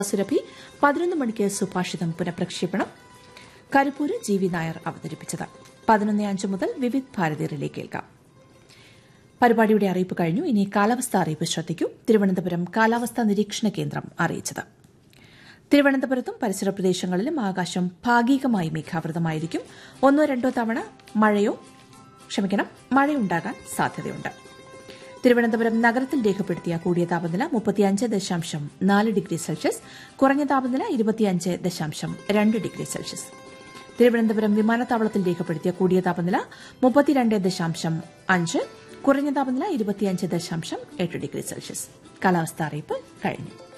സുരഭി പതിനൊന്ന് മണിക്ക് സുഭാഷിതം പുനഃപ്രക്ഷേപണം കരുപ്പൂര് ജി വി നായർ അവതരിപ്പിച്ചത് പതിനൊന്ന് അഞ്ച് മുതൽ വിവിധ് ഭാരതി റിലേ കേൾക്കാം പരിപാടിയുടെ അറിയിപ്പ് കഴിഞ്ഞു ഇനി കാലാവസ്ഥ അറിയിപ്പ് ശ്രദ്ധിക്കൂ തിരുവനന്തപുരം കാലാവസ്ഥാ നിരീക്ഷണ കേന്ദ്രം അറിയിച്ചത് തിരുവനന്തപുരത്തും പരിസര പ്രദേശങ്ങളിലും ആകാശം ഭാഗികമായി മേഘാവൃതമായിരിക്കും ഒന്നോ രണ്ടോ തവണ മഴയോ ക്ഷമിക്കണം മഴയുണ്ടാകാൻ സാധ്യതയുണ്ട് തിരുവനന്തപുരം നഗരത്തിൽ രേഖപ്പെടുത്തിയ കൂടിയ താപനില മുപ്പത്തിയഞ്ച് ദശാംശം നാല് ഡിഗ്രി സെൽഷ്യസ് കുറഞ്ഞ താപനില ഇരുപത്തിയഞ്ച് ദശാംശം രണ്ട് ഡിഗ്രി സെൽഷ്യസ് തിരുവനന്തപുരം വിമാനത്താവളത്തിൽ രേഖപ്പെടുത്തിയ കൂടിയ താപനില മുപ്പത്തിരണ്ട് ദശാംശം അഞ്ച് കുറഞ്ഞ താപനില ഇരുപത്തിയഞ്ച് ദശാംശം എട്ട് ഡിഗ്രി സെൽഷ്യസ് കാലാവസ്ഥാ അറിയിപ്പ് കഴിഞ്ഞു